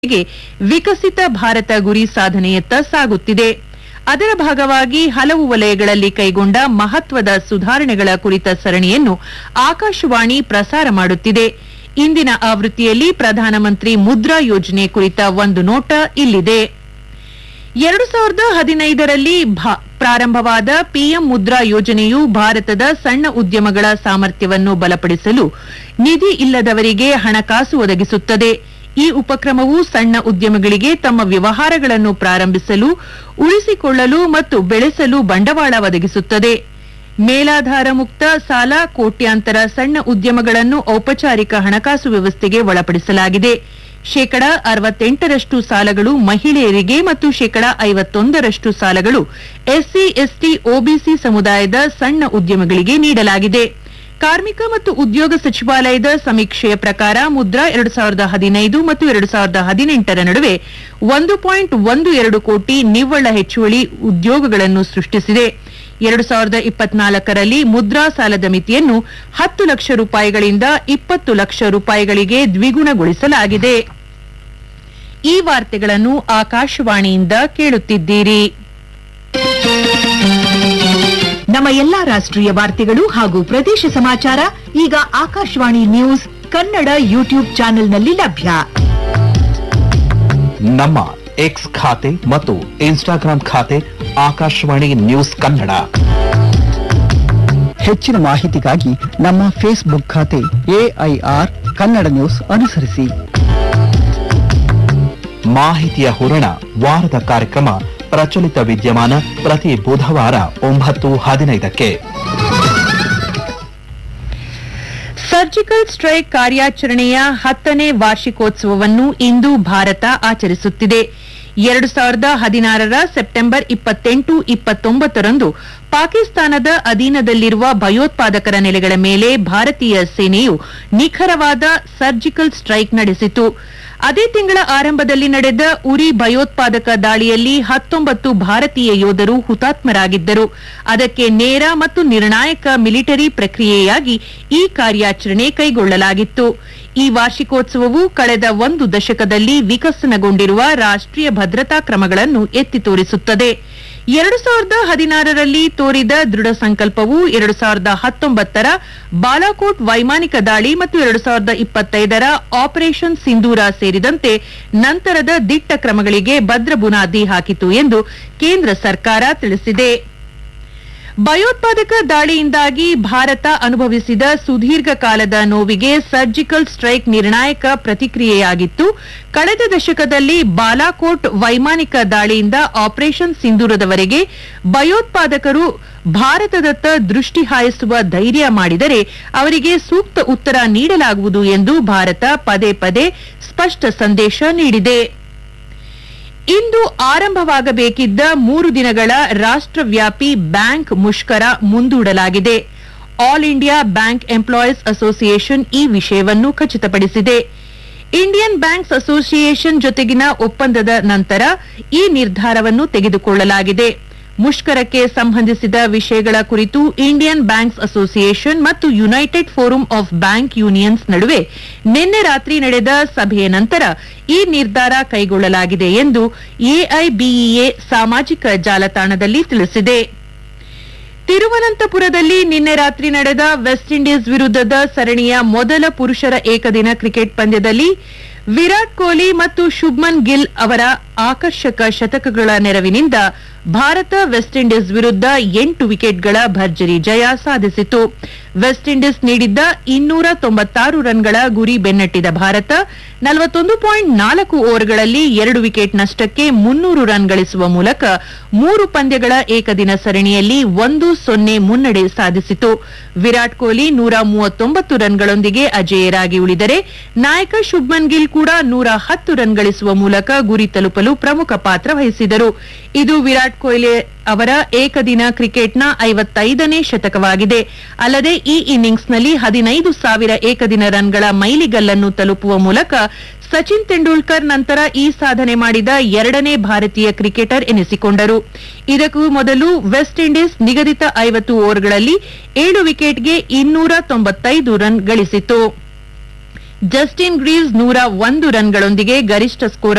ಗೆ ವಿಕಸಿತ ಭಾರತ ಗುರಿ ಸಾಧನೆಯತ್ತ ಸಾಗುತ್ತಿದೆ ಅದರ ಭಾಗವಾಗಿ ಹಲವು ವಲಯಗಳಲ್ಲಿ ಕೈಗೊಂಡ ಮಹತ್ವದ ಸುಧಾರಣೆಗಳ ಕುರಿತ ಸರಣಿಯನ್ನು ಆಕಾಶವಾಣಿ ಪ್ರಸಾರ ಮಾಡುತ್ತಿದೆ ಇಂದಿನ ಆವೃತ್ತಿಯಲ್ಲಿ ಪ್ರಧಾನಮಂತ್ರಿ ಮುದ್ರಾ ಯೋಜನೆ ಕುರಿತ ಒಂದು ನೋಟ ಇಲ್ಲಿದೆ ಎರಡು ಸಾವಿರದ ಹದಿನೈದರಲ್ಲಿ ಭಾ- ಪ್ರಾರಂಭವಾದ ಪಿಎಂ ಮುದ್ರಾ ಯೋಜನೆಯು ಭಾರತದ ಸಣ್ಣ ಉದ್ಯಮಗಳ ಸಾಮರ್ಥ್ಯವನ್ನು ಬಲಪಡಿಸಲು ನಿಧಿ ಇಲ್ಲದವರಿಗೆ ಹಣಕಾಸು ಒದಗಿಸುತ್ತದೆ ಈ ಉಪಕ್ರಮವು ಸಣ್ಣ ಉದ್ಯಮಗಳಿಗೆ ತಮ್ಮ ವ್ಯವಹಾರಗಳನ್ನು ಪ್ರಾರಂಭಿಸಲು ಉಳಿಸಿಕೊಳ್ಳಲು ಮತ್ತು ಬೆಳೆಸಲು ಬಂಡವಾಳ ಒದಗಿಸುತ್ತದೆ ಮೇಲಾಧಾರ ಮುಕ್ತ ಸಾಲ ಕೋಟ್ಯಾಂತರ ಸಣ್ಣ ಉದ್ಯಮಗಳನ್ನು ಔಪಚಾರಿಕ ಹಣಕಾಸು ವ್ಯವಸ್ಥೆಗೆ ಒಳಪಡಿಸಲಾಗಿದೆ ಶೇಕಡ ಅರವತ್ತೆಂಟರಷ್ಟು ಸಾಲಗಳು ಮಹಿಳೆಯರಿಗೆ ಮತ್ತು ಶೇಕಡ ಐವತ್ತೊಂದರಷ್ಟು ಸಾಲಗಳು ಎಸ್ಸಿ ಎಸ್ಟಿ ಒಬಿಸಿ ಸಮುದಾಯದ ಸಣ್ಣ ಉದ್ಯಮಗಳಿಗೆ ನೀಡಲಾಗಿದೆ ಕಾರ್ಮಿಕ ಮತ್ತು ಉದ್ಯೋಗ ಸಚಿವಾಲಯದ ಸಮೀಕ್ಷೆಯ ಪ್ರಕಾರ ಮುದ್ರಾ ಎರಡು ಸಾವಿರದ ಹದಿನೈದು ಮತ್ತು ಎರಡು ಸಾವಿರದ ಹದಿನೆಂಟರ ನಡುವೆ ಒಂದು ಪಾಯಿಂಟ್ ಒಂದು ಎರಡು ಕೋಟಿ ನಿವ್ವಳ ಹೆಚ್ಚುವಳಿ ಉದ್ಯೋಗಗಳನ್ನು ಸೃಷ್ಟಿಸಿದೆ ಎರಡು ಸಾವಿರದ ಇಪ್ಪತ್ನಾಲ್ಕರಲ್ಲಿ ಮುದ್ರಾ ಸಾಲದ ಮಿತಿಯನ್ನು ಹತ್ತು ಲಕ್ಷ ರೂಪಾಯಿಗಳಿಂದ ಇಪ್ಪತ್ತು ಲಕ್ಷ ರೂಪಾಯಿಗಳಿಗೆ ದ್ವಿಗುಣಗೊಳಿಸಲಾಗಿದೆ ಈ ವಾರ್ತೆಗಳನ್ನು ಆಕಾಶವಾಣಿಯಿಂದ ಕೇಳುತ್ತಿದ್ದೀರಿ ನಮ್ಮ ಎಲ್ಲಾ ರಾಷ್ಟ್ರೀಯ ವಾರ್ತೆಗಳು ಹಾಗೂ ಪ್ರದೇಶ ಸಮಾಚಾರ ಈಗ ಆಕಾಶವಾಣಿ ನ್ಯೂಸ್ ಕನ್ನಡ ಯೂಟ್ಯೂಬ್ ಚಾನೆಲ್ನಲ್ಲಿ ಲಭ್ಯ ನಮ್ಮ ಎಕ್ಸ್ ಖಾತೆ ಮತ್ತು ಇನ್ಸ್ಟಾಗ್ರಾಂ ಖಾತೆ ಆಕಾಶವಾಣಿ ನ್ಯೂಸ್ ಕನ್ನಡ ಹೆಚ್ಚಿನ ಮಾಹಿತಿಗಾಗಿ ನಮ್ಮ ಫೇಸ್ಬುಕ್ ಖಾತೆ ಎಐಆರ್ ಕನ್ನಡ ನ್ಯೂಸ್ ಅನುಸರಿಸಿ ಮಾಹಿತಿಯ ಹೂರಣ ವಾರದ ಕಾರ್ಯಕ್ರಮ ಪ್ರಚಲಿತ ವಿದ್ಯಮಾನ ಪ್ರತಿ ಬುಧವಾರ ಒಂಬತ್ತು ಹದಿನೈದಕ್ಕೆ ಸರ್ಜಿಕಲ್ ಸ್ಟ್ರೈಕ್ ಕಾರ್ಯಾಚರಣೆಯ ಹತ್ತನೇ ವಾರ್ಷಿಕೋತ್ಸವವನ್ನು ಇಂದು ಭಾರತ ಆಚರಿಸುತ್ತಿದೆ ಎರಡು ಸಾವಿರದ ಹದಿನಾರರ ಸೆಪ್ಟೆಂಬರ್ ಇಪ್ಪತ್ತೆಂಟು ಇಪ್ಪತ್ತೊಂಬತ್ತರಂದು ಪಾಕಿಸ್ತಾನದ ಅಧೀನದಲ್ಲಿರುವ ಭಯೋತ್ಪಾದಕರ ನೆಲೆಗಳ ಮೇಲೆ ಭಾರತೀಯ ಸೇನೆಯು ನಿಖರವಾದ ಸರ್ಜಿಕಲ್ ಸ್ಟ್ರೈಕ್ ನಡೆಸಿತು ಅದೇ ತಿಂಗಳ ಆರಂಭದಲ್ಲಿ ನಡೆದ ಉರಿ ಭಯೋತ್ಪಾದಕ ದಾಳಿಯಲ್ಲಿ ಹತ್ತೊಂಬತ್ತು ಭಾರತೀಯ ಯೋಧರು ಹುತಾತ್ಮರಾಗಿದ್ದರು ಅದಕ್ಕೆ ನೇರ ಮತ್ತು ನಿರ್ಣಾಯಕ ಮಿಲಿಟರಿ ಪ್ರಕ್ರಿಯೆಯಾಗಿ ಈ ಕಾರ್ಯಾಚರಣೆ ಕೈಗೊಳ್ಳಲಾಗಿತ್ತು ಈ ವಾರ್ಷಿಕೋತ್ಸವವು ಕಳೆದ ಒಂದು ದಶಕದಲ್ಲಿ ವಿಕಸನಗೊಂಡಿರುವ ರಾಷ್ಟ್ರೀಯ ಭದ್ರತಾ ಕ್ರಮಗಳನ್ನು ಎತ್ತಿ ತೋರಿಸುತ್ತದೆ ಎರಡು ಸಾವಿರದ ಹದಿನಾರರಲ್ಲಿ ತೋರಿದ ದೃಢ ಸಂಕಲ್ಪವು ಎರಡು ಸಾವಿರದ ಹತ್ತೊಂಬತ್ತರ ಬಾಲಾಕೋಟ್ ವೈಮಾನಿಕ ದಾಳಿ ಮತ್ತು ಎರಡು ಸಾವಿರದ ಇಪ್ಪತ್ತೈದರ ಆಪರೇಷನ್ ಸಿಂಧೂರ ಸೇರಿದಂತೆ ನಂತರದ ದಿಟ್ಟ ಕ್ರಮಗಳಿಗೆ ಭದ್ರ ಬುನಾದಿ ಹಾಕಿತು ಎಂದು ಕೇಂದ್ರ ಸರ್ಕಾರ ತಿಳಿಸಿದೆ ಭಯೋತ್ಪಾದಕ ದಾಳಿಯಿಂದಾಗಿ ಭಾರತ ಅನುಭವಿಸಿದ ಸುದೀರ್ಘ ಕಾಲದ ನೋವಿಗೆ ಸರ್ಜಿಕಲ್ ಸ್ಟ್ರೈಕ್ ನಿರ್ಣಾಯಕ ಪ್ರತಿಕ್ರಿಯೆಯಾಗಿತ್ತು ಕಳೆದ ದಶಕದಲ್ಲಿ ಬಾಲಾಕೋಟ್ ವೈಮಾನಿಕ ದಾಳಿಯಿಂದ ಆಪರೇಷನ್ ಸಿಂಧೂರದವರೆಗೆ ಭಯೋತ್ಪಾದಕರು ಭಾರತದತ್ತ ದೃಷ್ಟಿ ಹಾಯಿಸುವ ಧೈರ್ಯ ಮಾಡಿದರೆ ಅವರಿಗೆ ಸೂಕ್ತ ಉತ್ತರ ನೀಡಲಾಗುವುದು ಎಂದು ಭಾರತ ಪದೇ ಪದೇ ಸ್ಪಷ್ಟ ಸಂದೇಶ ನೀಡಿದೆ ಇಂದು ಆರಂಭವಾಗಬೇಕಿದ್ದ ಮೂರು ದಿನಗಳ ರಾಷ್ಟ್ರವ್ಯಾಪಿ ಬ್ಯಾಂಕ್ ಮುಷ್ಕರ ಮುಂದೂಡಲಾಗಿದೆ All India Bank Employees Association ಈ ವಿಷಯವನ್ನು ಖಚಿತಪಡಿಸಿದೆ ಇಂಡಿಯನ್ ಬ್ಯಾಂಕ್ಸ್ ಅಸೋಸಿಯೇಷನ್ ಜೊತೆಗಿನ ಒಪ್ಪಂದದ ನಂತರ ಈ ನಿರ್ಧಾರವನ್ನು ತೆಗೆದುಕೊಳ್ಳಲಾಗಿದೆ ಮುಷ್ಕರಕ್ಕೆ ಸಂಬಂಧಿಸಿದ ವಿಷಯಗಳ ಕುರಿತು ಇಂಡಿಯನ್ ಬ್ಯಾಂಕ್ಸ್ ಅಸೋಸಿಯೇಷನ್ ಮತ್ತು United Forum of Bank Unions ನಡುವೆ ನಿನ್ನೆ ರಾತ್ರಿ ನಡೆದ ಸಭೆಯ ನಂತರ ಈ ನಿರ್ಧಾರ ಕೈಗೊಳ್ಳಲಾಗಿದೆ ಎಂದು ಎಐಬಿಇಎ ಸಾಮಾಜಿಕ ಜಾಲತಾಣದಲ್ಲಿ ತಿಳಿಸಿದೆ ತಿರುವನಂತಪುರದಲ್ಲಿ ನಿನ್ನೆ ರಾತ್ರಿ ನಡೆದ ವೆಸ್ಟ್ ಇಂಡೀಸ್ ವಿರುದ್ಧದ ಸರಣಿಯ ಮೊದಲ ಪುರುಷರ ಏಕದಿನ ಕ್ರಿಕೆಟ್ ಪಂದ್ಯದಲ್ಲಿ ವಿರಾಟ್ ಕೊಹ್ಲಿ ಮತ್ತು ಶುಭ್ಮನ್ ಗಿಲ್ ಅವರ ಆಕರ್ಷಕ ಶತಕಗಳ ನೆರವಿನಿಂದ ಭಾರತ ವೆಸ್ಟ್ ಇಂಡೀಸ್ ವಿರುದ್ಧ ಎಂಟು ವಿಕೆಟ್ಗಳ ಭರ್ಜರಿ ಜಯ ಸಾಧಿಸಿತು ವೆಸ್ಟ್ ಇಂಡೀಸ್ ನೀಡಿದ್ದ ಇನ್ನೂರ ತೊಂಬತ್ತಾರು ರನ್ಗಳ ಗುರಿ ಬೆನ್ನಟ್ಟಿದ ಭಾರತ ನಲವತ್ತೊಂದು ಪಾಯಿಂಟ್ ನಾಲ್ಕು ಓವರ್ಗಳಲ್ಲಿ ಎರಡು ವಿಕೆಟ್ ನಷ್ಟಕ್ಕೆ ಮುನ್ನೂರು ರನ್ ಗಳಿಸುವ ಮೂಲಕ ಮೂರು ಪಂದ್ಯಗಳ ಏಕದಿನ ಸರಣಿಯಲ್ಲಿ ಒಂದು ಸೊನ್ನೆ ಮುನ್ನಡೆ ಸಾಧಿಸಿತು ವಿರಾಟ್ ಕೊಹ್ಲಿ ನೂರ ಮೂವತ್ತೊಂಬತ್ತು ರನ್ಗಳೊಂದಿಗೆ ಅಜೇಯರಾಗಿ ಉಳಿದರೆ ನಾಯಕ ಶುಭ್ಮನ್ ಗಿಲ್ ಕೂಡ ನೂರ ಹತ್ತು ರನ್ ಗಳಿಸುವ ಮೂಲಕ ಗುರಿ ತಲುಪಲು ಪ್ರಮುಖ ಪಾತ್ರ ವಹಿಸಿದರು ಇದು ವಿರಾಟ್ ಕೊಹ್ಲಿ ಅವರ ಏಕದಿನ ಕ್ರಿಕೆಟ್ನ ಐವತ್ತೈದನೇ ಶತಕವಾಗಿದೆ ಅಲ್ಲದೆ ಈ ಇನ್ನಿಂಗ್ಸ್ನಲ್ಲಿ ಹದಿನೈದು ಸಾವಿರ ಏಕದಿನ ರನ್ಗಳ ಮೈಲಿಗಲ್ಲನ್ನು ತಲುಪುವ ಮೂಲಕ ಸಚಿನ್ ತೆಂಡೂಲ್ಕರ್ ನಂತರ ಈ ಸಾಧನೆ ಮಾಡಿದ ಎರಡನೇ ಭಾರತೀಯ ಕ್ರಿಕೆಟರ್ ಎನಿಸಿಕೊಂಡರು ಇದಕ್ಕೂ ಮೊದಲು ವೆಸ್ಟ್ ಇಂಡೀಸ್ ನಿಗದಿತ ಐವತ್ತು ಓವರ್ಗಳಲ್ಲಿ ಏಳು ವಿಕೆಟ್ಗೆ ಇನ್ನೂರ ತೊಂಬತ್ತೈದು ರನ್ ಗಳಿಸಿತು ಜಸ್ಟಿನ್ ಗ್ರೀವ್ಸ್ ನೂರ ಒಂದು ರನ್ಗಳೊಂದಿಗೆ ಗರಿಷ್ಠ ಸ್ಕೋರ್